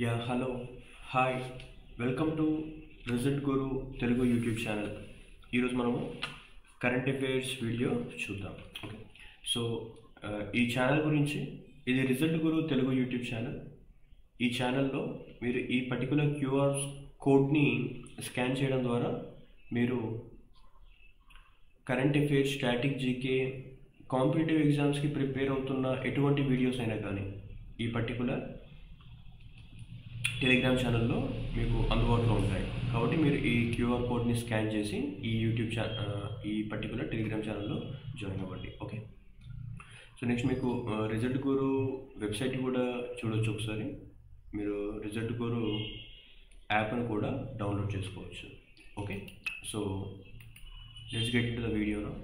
Yeah hello hi welcome to Result Guru Telugu YouTube channel ఈరోజు మనము current affairs video చూద్దాం okay so ఆ, ఈ ఛానల్ గురించి ఇది Result Guru Telugu YouTube channel ఈ ఛానల్లో మీరు ఈ పర్టికులర్ క్యూఆర్ కోడ్ని స్కాన్ చేయడం ద్వారా మీరు current affairs static GK competitive ఎగ్జామ్స్కి ప్రిపేర్ అవుతున్న ఎటువంటి వీడియోస్ అయినా కానీ ఈ పర్టికులర్ టెలిగ్రామ్ ఛానల్లో మీకు అందుబాటులో ఉంటాయి కాబట్టి మీరు ఈ క్యూఆర్ కోడ్ని స్కాన్ చేసి ఈ యూట్యూబ్ ఛా ఆ, ఈ పర్టికులర్ టెలిగ్రామ్ ఛానల్లో జాయిన్ అవ్వండి ఓకే సో నెక్స్ట్ మీకు రిజల్ట్ గురు వెబ్సైట్ కూడా చూడొచ్చు ఒకసారి మీరు రిజల్ట్ గురు యాప్ను కూడా డౌన్లోడ్ చేసుకోవచ్చు okay so let's get to the video నా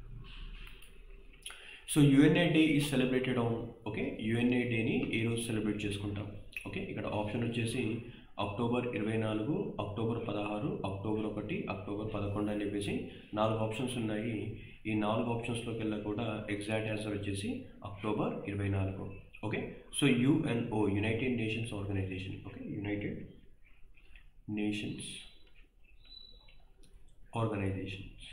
so UNA day is celebrated on okay UNA డేని ఈ రోజు సెలబ్రేట్ చేసుకుంటాం ఓకే ఇక్కడ ఆప్షన్ వచ్చేసి అక్టోబర్ ఇరవై నాలుగు అక్టోబర్ పదహారు అక్టోబర్ ఒకటి అక్టోబర్ పదకొండు అని చెప్పేసి నాలుగు ఆప్షన్స్ ఉన్నాయి ఈ నాలుగు ఆప్షన్స్లోకి వెళ్ళా కూడా ఎగ్జాక్ట్ ఆన్సర్ వచ్చేసి అక్టోబర్ ఇరవై నాలుగు okay so UNO united nations organisation okay united nations organisations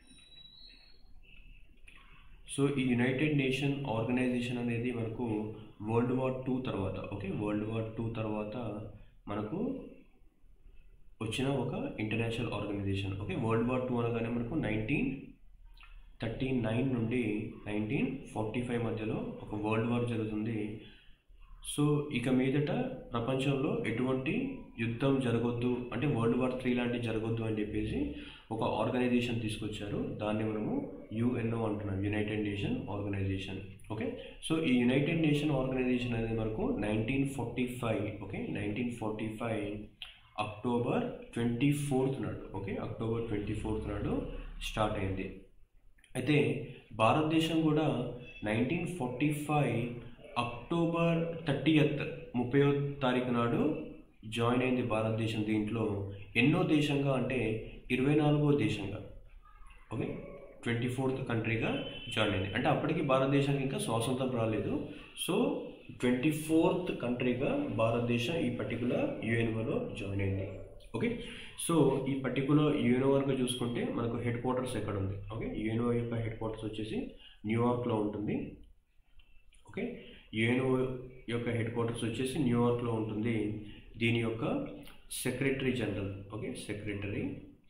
so ఈ యునైటెడ్ నేషన్ ఆర్గనైజేషన్ అనేది మనకు వరల్డ్ వార్ టూ తర్వాత ఓకే వరల్డ్ వార్ టూ తర్వాత మనకు వచ్చిన ఒక international organisation okay world war two అనగానే మనకు నైన్టీన్ థర్టీ నైన్ నుండి నైన్టీన్ ఫార్టీ ఫైవ్ మధ్యలో ఒక వరల్డ్ వార్ జరుగుతుంది సో ఇక మీదట ప్రపంచంలో ఎటువంటి యుద్ధం జరగొద్దు అంటే వరల్డ్ వార్ త్రీ లాంటివి జరగొద్దు అని చెప్పేసి ఒక ఆర్గనైజేషన్ తీసుకొచ్చారు దాన్ని మనము యుఎన్ఓ అంటున్నాం united nation organisation okay so ఈ యునైటెడ్ నేషన్ ఆర్గనైజేషన్ అనేది మనకు nineteen forty five okay nineteen forty five October twenty fourth నాడు ఓకే అక్టోబర్ ట్వంటీ ఫోర్త్ నాడు స్టార్ట్ అయింది అయితే భారతదేశం కూడా nineteen forty five October thirtieth ముప్పై తారీఖు నాడు జాయిన్ అయింది భారతదేశం దీంట్లో ఎన్నో దేశంగా అంటే ఇరవై నాలుగో దేశంగా ఓకే ట్వంటీ ఫోర్త్ కంట్రీగా జాయిన్ అయింది అంటే అప్పటికి భారతదేశానికి ఇంకా స్వాతంత్రం రాలేదు సో ట్వంటీ ఫోర్త్ కంట్రీగా భారతదేశం ఈ పర్టికులర్ యుఎన్ఓలో జాయిన్ అయింది ఓకే సో ఈ పర్టికులర్ యుఎన్ఓ వరకు చూసుకుంటే మనకు హెడ్ క్వార్టర్స్ ఎక్కడ ఉంది ఓకే యుఎన్ఓ యొక్క హెడ్ క్వార్టర్స్ వచ్చేసి న్యూయార్క్లో ఉంటుంది ఓకే యుఎన్ఓ యొక్క హెడ్ క్వార్టర్స్ వచ్చేసి న్యూయార్క్లో ఉంటుంది దీని యొక్క secretary general okay secretary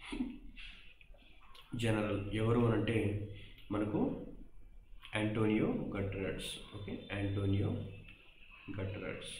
general ఎవరు అని అంటే మనకు Antonio Guterres okay Antonio Guterres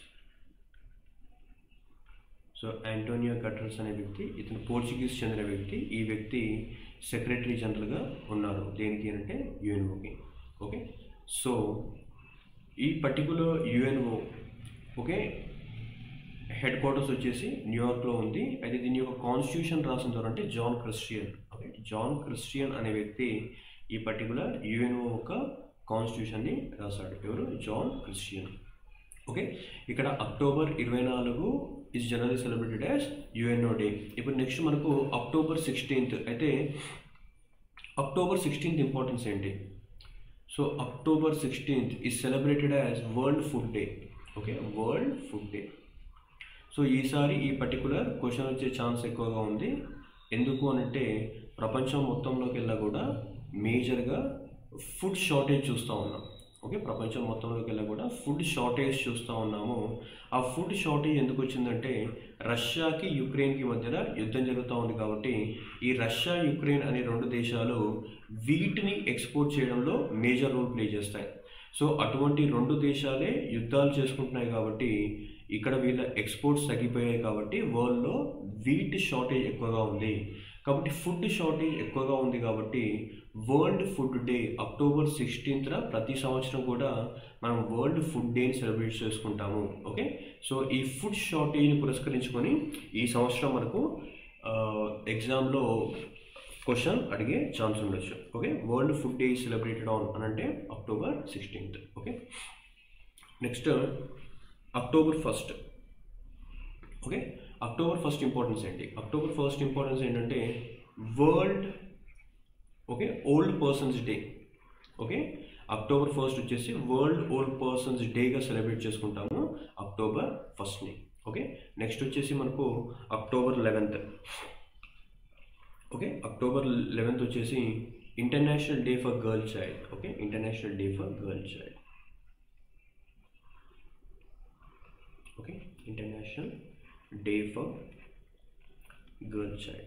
so Antonio Guterres అనే వ్యక్తి ఇతను పోర్చుగీస్ చెందిన వ్యక్తి ఈ వ్యక్తి సెక్రటరీ జనరల్గా ఉన్నారు దేనికి అంటే యుఎన్ఓకి ఓకే సో ఈ particular UNO okay headquarters వచ్చేసి న్యూయార్క్లో ఉంది అయితే దీని యొక్క కాన్స్టిట్యూషన్ రాసిన ద్వారా అంటే John Christian okay John Christian అనే వ్యక్తి ఈ పర్టికులర్ యుఎన్ఓ యొక్క కాన్స్టిట్యూషన్ని రాశాడు ఎవరు జాన్ క్రిస్టియన్ ఓకే ఇక్కడ అక్టోబర్ ఇరవై నాలుగు is general celebrated as UNO day ఇప్పుడు నెక్స్ట్ మనకు అక్టోబర్ సిక్స్టీన్త్ అయితే అక్టోబర్ సిక్స్టీన్త్ ఇంపార్టెన్స్ ఏంటి so October sixteenth is celebrated as world food day okay world food day so ఈసారి ఈ పర్టికులర్ క్వశ్చన్ వచ్చే ఛాన్స్ ఎక్కువగా ఉంది ఎందుకు అనంటే ప్రపంచం మొత్తంలోకి వెళ్ళా కూడా మేజర్గా ఫుడ్ షార్టేజ్ చూస్తూ ఉన్నాం ఓకే ప్రపంచం మొత్తంలోకి వెళ్ళా కూడా ఫుడ్ షార్టేజ్ చూస్తూ ఉన్నాము ఆ ఫుడ్ షార్టేజ్ ఎందుకు వచ్చిందంటే రష్యాకి యుక్రెయిన్కి మధ్యన యుద్ధం జరుగుతూ ఉంది కాబట్టి ఈ రష్యా యుక్రెయిన్ అనే రెండు దేశాలు వీటిని ఎక్స్పోర్ట్ చేయడంలో మేజర్ రోల్ ప్లే చేస్తాయి సో అటువంటి రెండు దేశాలే యుద్ధాలు చేసుకుంటున్నాయి కాబట్టి ఇక్కడ వీళ్ళ ఎక్స్పోర్ట్స్ తగ్గిపోయాయి కాబట్టి వరల్డ్లో వీట్ షార్టేజ్ ఎక్కువగా ఉంది కాబట్టి ఫుడ్ షార్టేజ్ ఎక్కువగా ఉంది కాబట్టి వరల్డ్ ఫుడ్ డే అక్టోబర్ సిక్స్టీన్త్న ప్రతి సంవత్సరం కూడా మనం వరల్డ్ ఫుడ్ డేని సెలబ్రేట్ చేసుకుంటాము ఓకే సో ఈ ఫుడ్ షార్టేజ్ని పురస్కరించుకొని ఈ సంవత్సరం మనకు ఎగ్జామ్లో క్వశ్చన్ అడిగే ఛాన్స్ ఉండొచ్చు okay world food day celebrated on అని అంటే October sixteenth okay next October first okay October first importance ఏంటి అక్టోబర్ ఫస్ట్ ఇంపార్టెన్స్ ఏంటంటే world okay old persons day okay October first వచ్చేసి వరల్డ్ ఓల్డ్ పర్సన్స్ డేగా celebrate చేసుకుంటాము October ఫస్ట్ని okay next వచ్చేసి మనకు October eleventh okay October eleventh వచ్చేసి international day for girl child okay international day for girl child okay international day for girl child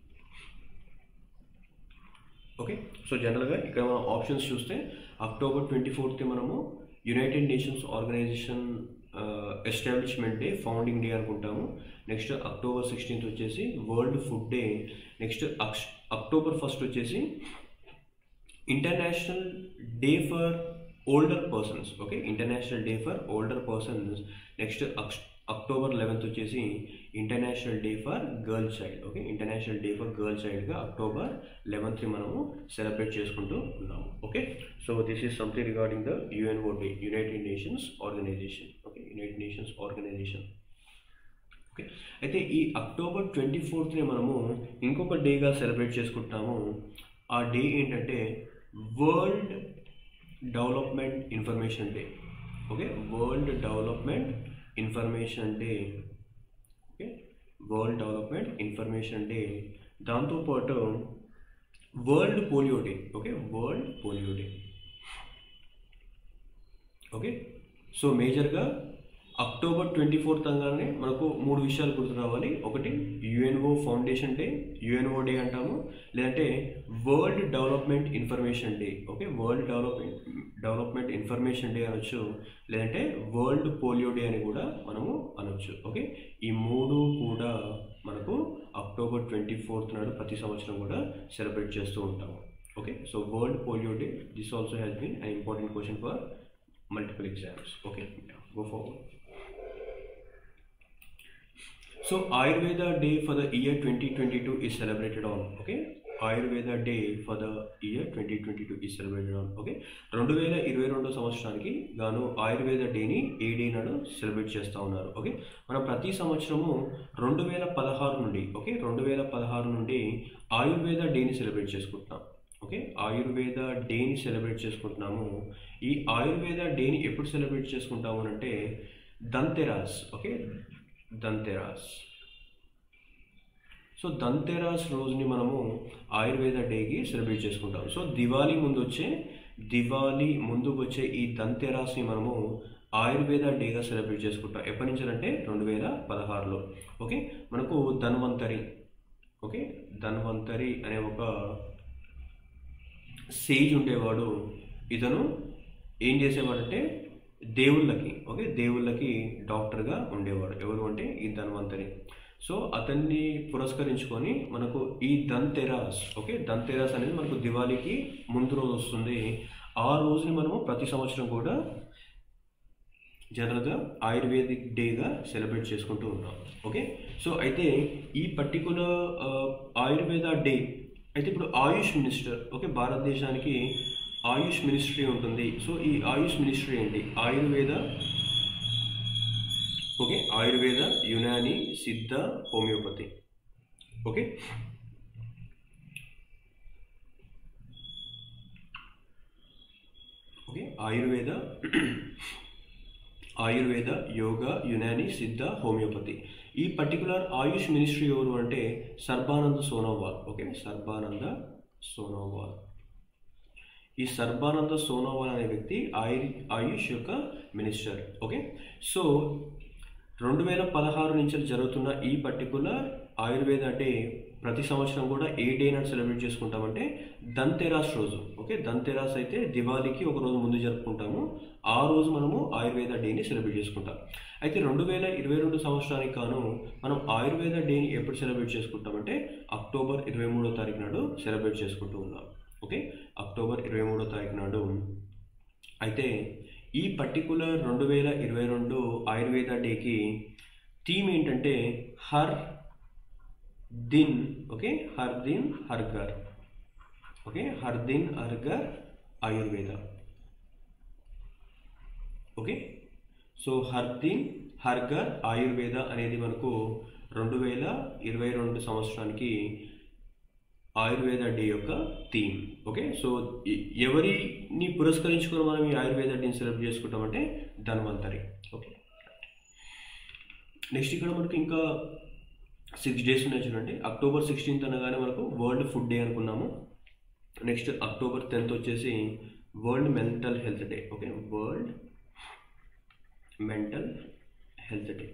okay so జనరల్గా ఇక్కడ మనం options చూస్తే అక్టోబర్ ట్వంటీ ఫోర్త్ మనము united nations organisation establishment day founding day అనుకుంటాము next October sixteenth వచ్చేసి world food day next October first వచ్చేసి international day for older persons okay international day for older persons next October eleventh వచ్చేసి international day for girl child okay international day for girl చైల్డ్గా October eleventh మనము celebrate చేసుకుంటూ ఉన్నాము okay so this is something regarding the UNO day united nations organisation okay united nations organisation okay అయితే ఈ October twenty ఫోర్త్ని మనము ఇంకొక డేగా celebrate చేసుకుంటాము ఆ డే ఏంటంటే world development information day okay world development information day okay world development information day దాంతోపాటు world polio day okay world polio day okay so మేజర్గా అక్టోబర్ ట్వంటీ ఫోర్త్ అనగానే మనకు మూడు విషయాలు గుర్తు రావాలి ఒకటి UNO foundation day UNO day అంటాము లేదంటే world development information day okay world development development information day అనొచ్చు లేదంటే వరల్డ్ పోలియో డే అని కూడా మనము అనొచ్చు ఓకే ఈ మూడు కూడా మనకు అక్టోబర్ ట్వంటీ ఫోర్త్ నాడు ప్రతి సంవత్సరం కూడా సెలబ్రేట్ చేస్తూ ఉంటాము okay so world polio day this also has been an important question for multiple exams okay go forward so ayurveda day for the year 2022 is celebrated on okay Ayurveda day for the year twenty twenty two ఈ celebrated on okay రెండు వేల ఇరవై రెండో సంవత్సరానికి గాను ఆయుర్వేద డేని ఏ day నాడు celebrate చేస్తూ ఉన్నారు ఓకే మనం ప్రతి సంవత్సరము రెండు వేల పదహారు నుండి ఓకే రెండు వేల పదహారు నుండి ఆయుర్వేద డేని సెలబ్రేట్ చేసుకుంటున్నాం ఓకే ఆయుర్వేద డేని సెలబ్రేట్ చేసుకుంటున్నాము ఈ ఆయుర్వేద డేని ఎప్పుడు సెలబ్రేట్ చేసుకుంటాము అని అంటే దంతెరాస్ ఓకే దంతెరాస్ సో దంతెరాస్ రోజుని మనము ఆయుర్వేద డేకి సెలబ్రేట్ చేసుకుంటాం సో దివాళీ ముందు వచ్చే దివాళీ ముందుకు వచ్చే ఈ దంతెరాస్ని మనము ఆయుర్వేద డేగా సెలబ్రేట్ చేసుకుంటాం ఎప్పటి నుంచి అంటే రెండు వేల పదహారులో ఓకే మనకు ధన్వంతరి ఓకే ధన్వంతరి అనే ఒక సేజ్ ఉండేవాడు ఇతను ఏం చేసేవాడంటే దేవుళ్ళకి ఓకే దేవుళ్ళకి డాక్టర్గా ఉండేవాడు ఎవరు అంటే ఈ ధన్వంతరి సో అతన్ని పురస్కరించుకొని మనకు ఈ దంతెరాస్ ఓకే దంతెరాస్ అనేది మనకు దివాళీకి ముందు రోజు వస్తుంది ఆ రోజుని మనము ప్రతి సంవత్సరం కూడా జనరల్గా ఆయుర్వేదిక్ డేగా సెలబ్రేట్ చేసుకుంటూ ఉన్నాం ఓకే సో అయితే ఈ పర్టికులర్ ఆయుర్వేద డే అయితే ఇప్పుడు ఆయుష్ మినిస్టర్ ఓకే భారతదేశానికి ఆయుష్ మినిస్ట్రీ ఉంటుంది సో ఈ ఆయుష్ మినిస్ట్రీ ఏంటి Ayurveda okay Ayurveda Unani Siddha homeopathy okay okay Ayurveda Ayurveda yoga Unani Siddha homeopathy ఈ పర్టికులర్ ఆయుష్ మినిస్ట్రీ ఎవరు అంటే సర్బానంద్ సోనోవాల్ ఓకే సర్బానంద సోనోవాల్ ఈ సర్బానంద సోనోవాల్ అనే వ్యక్తి ఆయు ఆయుష్ యొక్క మినిస్టర్ ఓకే సో రెండు వేల పదహారు నుంచి జరుగుతున్న ఈ పర్టికులర్ ఆయుర్వేద డే ప్రతి సంవత్సరం కూడా ఏ డే నాడు సెలబ్రేట్ చేసుకుంటామంటే దంతెరాస్ రోజు ఓకే దంతెరాస్ అయితే దివాళీకి ఒక రోజు ముందు జరుపుకుంటాము ఆ రోజు మనము ఆయుర్వేద డేని సెలబ్రేట్ చేసుకుంటాం అయితే రెండు వేల ఇరవై రెండు సంవత్సరానికి కాను మనం ఆయుర్వేద డేని ఎప్పుడు సెలబ్రేట్ చేసుకుంటామంటే అక్టోబర్ ఇరవై మూడో తారీఖు నాడు సెలబ్రేట్ చేసుకుంటూ ఉన్నాం ఓకే అక్టోబర్ ఇరవై మూడో తారీఖు నాడు అయితే ఈ పర్టికులర్ రెండు వేల ఇరవై రెండు ఆయుర్వేద డేకి థీమ్ ఏంటంటే హర్ దిన్ ఓకే హర్ దిన్ హర్గర్ ఓకే హర్ దిన్ హర్గర్ ఆయుర్వేద ఓకే సో హర్ దిన్ హర్గర్ ఆయుర్వేద అనేది మనకు రెండు వేల ఇరవై రెండు సంవత్సరానికి ఆయుర్వేద డే యొక్క థీమ్ ఓకే సో ఎ- ఎవరిని పురస్కరించుకొని మనం ఈ ఆయుర్వేద డేని సెలబ్రేట్ చేసుకుంటామంటే ధన్వంతరి ఓకే నెక్స్ట్ ఇక్కడ మనకి ఇంకా సిక్స్ డేస్ ఉన్నాయి చూడండి అక్టోబర్ సిక్స్టీన్త్ అనగానే మనకు వరల్డ్ ఫుడ్ డే అనుకున్నాము నెక్స్ట్ అక్టోబర్ టెన్త్ వచ్చేసి world mental health day okay world mental health day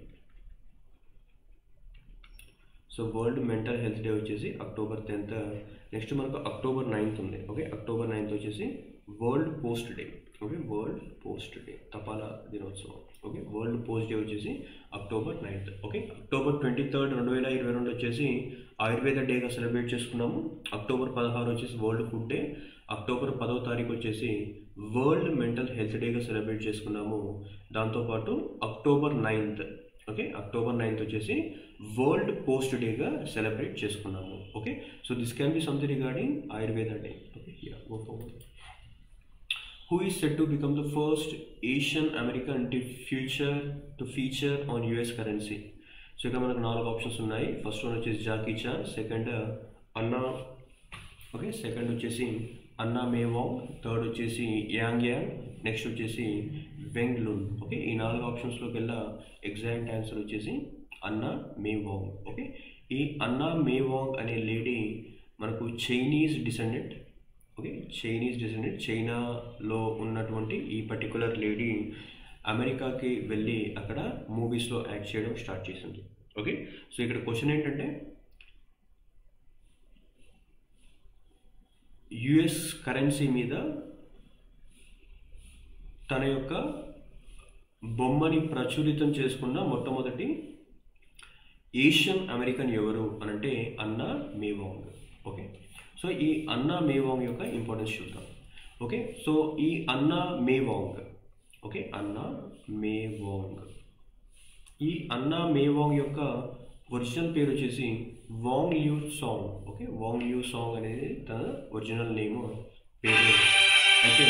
so world mental health day వచ్చేసి అక్టోబర్ టెన్త్ నెక్స్ట్ మనకు అక్టోబర్ నైన్త్ ఉంది ఓకే అక్టోబర్ నైన్త్ వచ్చేసి world post day okay world post day తపాలా దినోత్సవం okay world post day వచ్చేసి October ninth okay October twenty third రెండు వేల ఇరవై రెండు వచ్చేసి ఆయుర్వేద డేగా సెలబ్రేట్ చేసుకున్నాము అక్టోబర్ పదహారు వచ్చేసి వరల్డ్ ఫుడ్ డే అక్టోబర్ పదవ తారీఖు వచ్చేసి వరల్డ్ మెంటల్ హెల్త్ డేగా సెలబ్రేట్ చేసుకున్నాము దాంతోపాటు October ninth okay October ninth వచ్చేసి వరల్డ్ పోస్ట్ డేగా సెలబ్రేట్ చేసుకున్నాము okay so this can be something regarding Ayurveda day okay ya go forward who is said to become the first Asian American to future to feature on US currency. So ఇక్కడ మనకు నాలుగు options ఉన్నాయి first one వచ్చేసి Jackie Chan second Anna okay second వచ్చేసి Anna May Wong third వచ్చేసి Yang Yang next వచ్చేసి Weng లున్ okay ఈ నాలుగు ఆప్షన్స్లోకి వెళ్ళా ఎగ్జాక్ట్ ఆన్సర్ వచ్చేసి అన్నా మేవాంగ్ ఓకే ఈ అన్నా మేవాంగ్ అనే లేడీ మనకు Chinese descendant okay Chinese descendant చైనాలో ఉన్నటువంటి ఈ పర్టికులర్ లేడీ అమెరికాకి వెళ్ళి అక్కడ మూవీస్లో యాక్ట్ చేయడం స్టార్ట్ చేసింది ఓకే సో ఇక్కడ క్వశ్చన్ ఏంటంటే యుఎస్ కరెన్సీ మీద తన యొక్క బొమ్మని ప్రచురితం చేసుకున్న మొట్టమొదటి ఏషియన్ అమెరికన్ ఎవరు అనంటే అన్నా మేవాంగ్ ఓకే సో ఈ అన్నా మేవాంగ్ యొక్క ఇంపార్టెన్స్ చూద్దాం ఓకే సో ఈ అన్నా మేవాంగ్ ఓకే అన్నా మేవాంగ్ ఈ అన్నా మేవాంగ్ యొక్క ఒరిజినల్ పేరు వచ్చేసి Wong Yu Song okay Wong Yu Song అనేది తన ఒరిజినల్ నేమ్ పేరు అయితే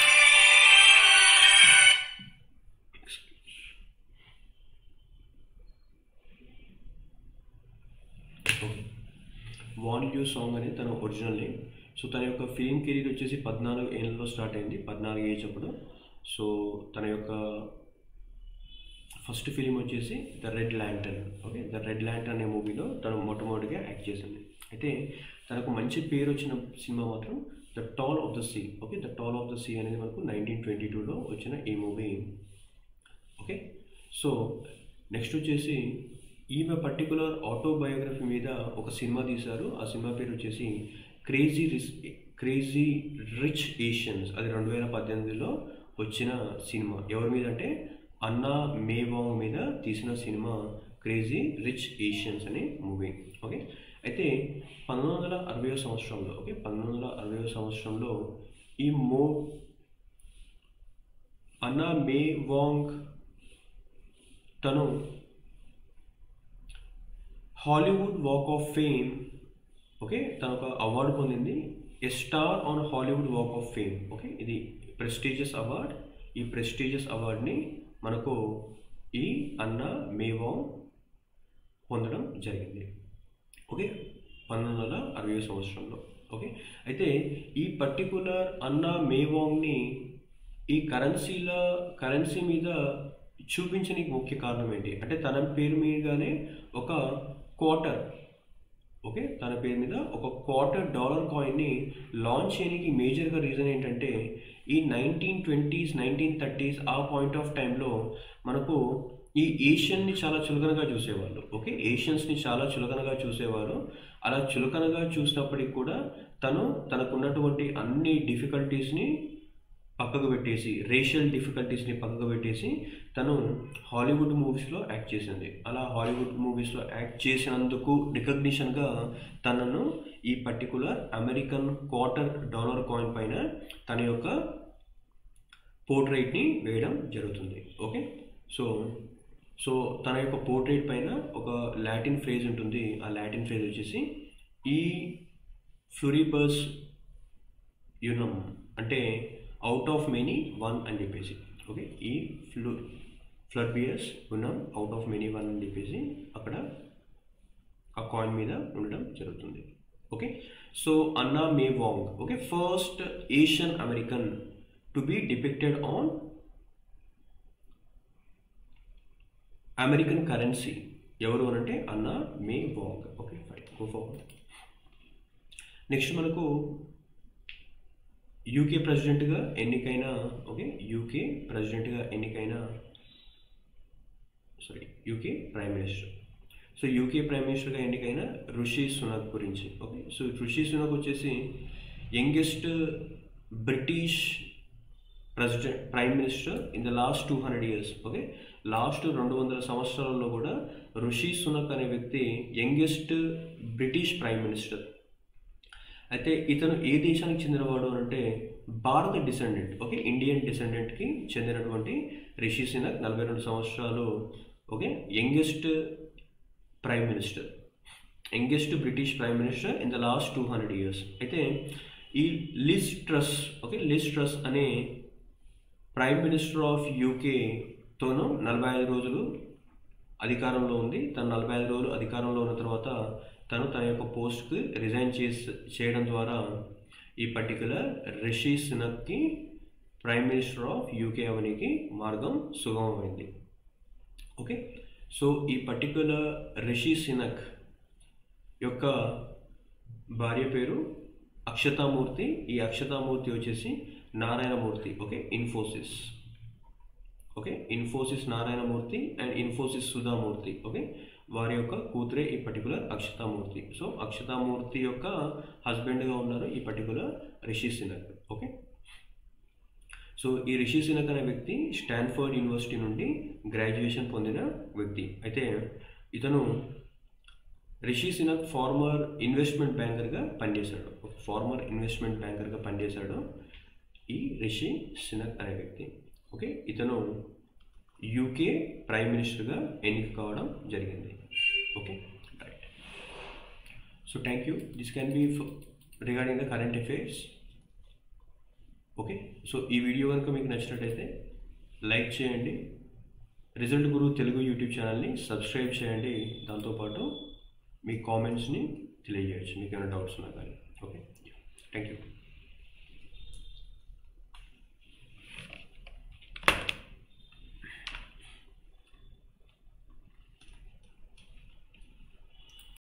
ఓకే వాన్ యూ సాంగ్ అనేది తన ఒరిజినల్ నేమ్ సో తన యొక్క ఫిలిం కెరీర్ వచ్చేసి పద్నాలుగు ఏళ్ళలో స్టార్ట్ అయింది పద్నాలుగు ఏజ్ అప్పుడు సో తన యొక్క ఫస్ట్ ఫిలిం వచ్చేసి the red lantern okay the red lantern అనే మూవీలో తను మొట్టమొదటిగా యాక్ట్ చేసింది అయితే తనకు మంచి పేరు వచ్చిన సినిమా మాత్రం the toll of the sea okay the toll of the sea అనేది మనకు నైన్టీన్ ట్వంటీ టూలో వచ్చిన ఈ మూవీ ఓకే సో నెక్స్ట్ వచ్చేసి ఈమె పర్టికులర్ ఆటోబయోగ్రఫీ మీద ఒక సినిమా తీశారు ఆ సినిమా పేరు వచ్చేసి crazy rich crazy rich Asians అది రెండు వేల పద్దెనిమిదిలో వచ్చిన సినిమా ఎవరి మీద అంటే అన్నా మేవాంగ్ మీద తీసిన సినిమా క్రేజీ రిచ్ ఏషియన్స్ అనే మూవీ ఓకే అయితే పంతొమ్మిది వందల అరవై సంవత్సరంలో ఓకే పంతొమ్మిది వందల అరవై సంవత్సరంలో ఈ మో అన్నా మే వాంగ్ తను Hollywood walk of fame okay తను ఒక అవార్డు పొందింది a star on Hollywood walk of fame okay ఇది ప్రెస్టీజియస్ అవార్డ్ ఈ ప్రెస్టీజియస్ అవార్డ్ని మనకు ఈ అన్న మేవాంగ్ పొందడం జరిగింది ఓకే పంతొమ్మిది వందల అరవై సంవత్సరంలో ఓకే అయితే ఈ పర్టికులర్ అన్న మేవాంగ్ని ఈ కరెన్సీల కరెన్సీ మీద చూపించడానికి ముఖ్య కారణం ఏంటి అంటే తన పేరు మీదగానే ఒక క్వార్టర్ ఓకే తన పేరు మీద ఒక క్వార్టర్ డాలర్ కాయిన్ని లాంచ్ చేయడానికి మేజర్గా రీజన్ ఏంటంటే ఈ నైన్టీన్ ట్వంటీస్ నైన్టీన్ థర్టీస్ ఆ పాయింట్ ఆఫ్ టైంలో మనకు ఈ ఏషియన్ని చాలా చులకనగా చూసేవాళ్ళు ఓకే ఏషియన్స్ని చాలా చులకనగా చూసేవారు అలా చులకనగా చూసినప్పటికి కూడా తను తనకున్నటువంటి అన్ని డిఫికల్టీస్ని పక్కకు పెట్టేసి రేషియల్ డిఫికల్టీస్ని పక్కకు పెట్టేసి తను హాలీవుడ్ మూవీస్లో యాక్ట్ చేసింది అలా హాలీవుడ్ మూవీస్లో యాక్ట్ చేసినందుకు రికగ్నిషన్గా తనను ఈ particular American quarter dollar coin పైన తన యొక్క పోర్ట్రైట్ని వేయడం జరుగుతుంది ఓకే సో సో తన యొక్క పోర్ట్రైట్ పైన ఒక లాటిన్ ఫ్రేజ్ ఉంటుంది ఆ లాటిన్ ఫ్రేజ్ వచ్చేసి ఈ ఫ్లూరిబస్ యునం అంటే అవుట్ ఆఫ్ మెనీ వన్ అని చెప్పేసి ఓకే ఈ ఫ్లూ ఫ్లర్బియస్ ఉన్నాం అవుట్ ఆఫ్ మెనీ వన్ అని చెప్పేసి అక్కడ ఆ కాయిన్ మీద ఉండడం జరుగుతుంది okay so Anna May Wong okay first Asian American to be depicted on American currency ఎవరు అని అంటే Anna May Wong okay fine go forward next మనకు యూకే ప్రెసిడెంట్గా ఎన్నికైన ఓకే యూకే ప్రెసిడెంట్గా ఎన్నికైన sorry UK prime minister so UK prime మినిస్టర్గా ఎన్నికైన ఋషి సునక్ గురించి ఓకే సో ఋషి సునక్ వచ్చేసి youngest British president prime minister in the last two hundred years okay last రెండు వందల సంవత్సరాలలో కూడా ఋషి సునక్ అనే వ్యక్తి యంగెస్ట్ బ్రిటిష్ ప్రైమ్ మినిస్టర్ అయితే ఇతను ఏ దేశానికి చెందినవాడు అని అంటే భారత డిసెండెంట్ ఓకే ఇండియన్ డిసెండెంట్కి చెందినటువంటి రిషి సినక్ నలభై రెండు సంవత్సరాలు okay youngest prime minister youngest British prime minister in the last two hundred years అయితే ఈ Liz Truss okay Liz Truss అనే ప్రైమ్ మినిస్టర్ ఆఫ్ యూకేతోనూ నలభై ఐదు రోజులు అధికారంలో ఉంది తను నలభై ఐదు రోజులు అధికారంలో ఉన్న తర్వాత తను తన యొక్క పోస్ట్కి రిజైన్ చేసి చేయడం ద్వారా ఈ పర్టికులర్ రిషి సునక్కి ప్రైమ్ మినిస్టర్ ఆఫ్ యూకే అవనికి మార్గం సుగమమైంది ఓకే సో ఈ పర్టికులర్ రిషి సినక్ యొక్క భార్య పేరు అక్షతామూర్తి ఈ అక్షతామూర్తి వచ్చేసి Narayana Murthy okay Infosys okay Infosys Narayana Murthy and Infosys Sudha Murthy okay వారి యొక్క కూతురే ఈ పర్టికులర్ అక్షతామూర్తి సో అక్షతామూర్తి యొక్క హస్బెండ్గా ఉన్నారు ఈ particular Rishi Sunak okay so ఈ రిషి సినక్ అనే వ్యక్తి స్టాన్ఫర్డ్ యూనివర్సిటీ నుండి గ్రాడ్యుయేషన్ పొందిన వ్యక్తి అయితే ఇతను రిషి సినక్ ఫార్మర్ ఇన్వెస్ట్మెంట్ బ్యాంకర్గా పనిచేశాడు ఫార్మర్ ఇన్వెస్ట్మెంట్ బ్యాంకర్గా పనిచేశాడు ఈ రిషి సినక్ అనే వ్యక్తి ఓకే ఇతను యూకే ప్రైమ్ మినిస్టర్గా ఎన్నిక కావడం జరిగింది okay right so thank you this can be regarding the current affairs okay so ఈ వీడియో కనుక మీకు నచ్చినట్టయితే లైక్ చేయండి రిజల్ట్ గురు తెలుగు యూట్యూబ్ ఛానల్ని సబ్స్క్రైబ్ చేయండి దాంతోపాటు మీ కామెంట్స్ని తెలియజేయచ్చు మీకు ఏమైనా డౌట్స్ ఉన్నా కానీ ఓకే థ్యాంక్ యూ